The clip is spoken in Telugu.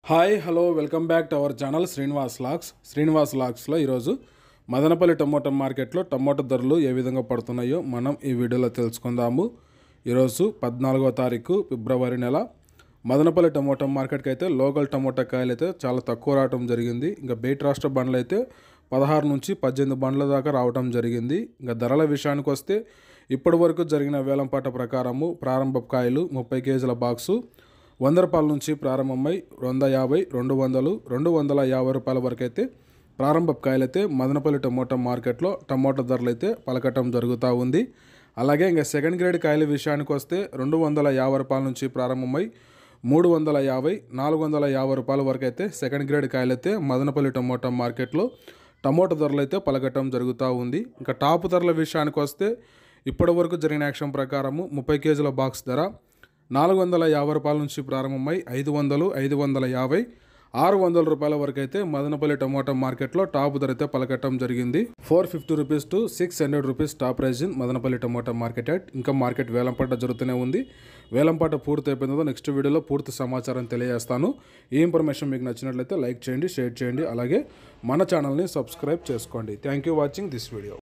hi hello welcome back to our channel Srinivas లాక్స్ శ్రీనివాస్ లాక్స్లో ఈరోజు మదనపల్లి టమోటా మార్కెట్లో టమోటా ధరలు ఏ విధంగా పడుతున్నాయో మనం ఈ వీడియోలో తెలుసుకుందాము ఈరోజు పద్నాలుగో తారీఖు ఫిబ్రవరి నెల మదనపల్లి టమోటా మార్కెట్కి అయితే లోకల్ టమోటా కాయలు అయితే చాలా తక్కువ రావటం జరిగింది ఇంకా బయట రాష్ట్ర బండ్లు అయితే పదహారు నుంచి పద్దెనిమిది బండ్ల దాకా రావటం జరిగింది ఇంకా ధరల విషయానికి వస్తే ఇప్పటి వరకు జరిగిన వేలంపాట ప్రకారము ప్రారంభ కాయలు ముప్పై కేజీల బాక్సు వంద రూపాయల నుంచి ప్రారంభమై వంద యాభై రెండు వందలు రెండు వందల యాభై రూపాయల వరకు అయితే ప్రారంభ కాయలైతే మదనపల్లి టమోటా మార్కెట్లో టమోటా ధరలు అయితే పలకటం జరుగుతూ ఉంది అలాగే ఇంకా సెకండ్ గ్రేడ్ కాయల విషయానికి వస్తే రెండు వందల యాభై రూపాయల నుంచి ప్రారంభమై మూడు వందల యాభై నాలుగు వందల యాభై రూపాయల వరకు అయితే సెకండ్ గ్రేడ్ కాయలైతే మదనపల్లి టమోటా మార్కెట్లో టమోటా ధరలు అయితే పలకటం జరుగుతూ ఉంది ఇంకా టాప్ ధరల విషయానికి వస్తే ఇప్పటి వరకు జరిగిన యాక్షన్ ప్రకారము ముప్పై కేజీల బాక్స్ ధర నాలుగు వందల యాభై రూపాయల నుంచి ప్రారంభమై ఐదు వందలు ఐదు వందల యాభై ఆరు వందల రూపాయల వరకు అయితే మదనపల్లి టమోటా మార్కెట్లో టాప్ ధర అయితే పలకటం జరిగింది four fifty rupees to six hundred rupees top price in Madanapalle tomato market at ఇంకా మార్కెట్ వేలంపాట జరుగుతూనే ఉంది వేలంపాట పూర్తి అయిపోయిందో నెక్స్ట్ వీడియోలో పూర్తి సమాచారం తెలియజేస్తాను ఈ ఇన్ఫర్మేషన్ మీకు నచ్చినట్లయితే లైక్ చేయండి షేర్ చేయండి అలాగే మన ఛానల్ని సబ్స్క్రైబ్ చేసుకోండి thank you watching this video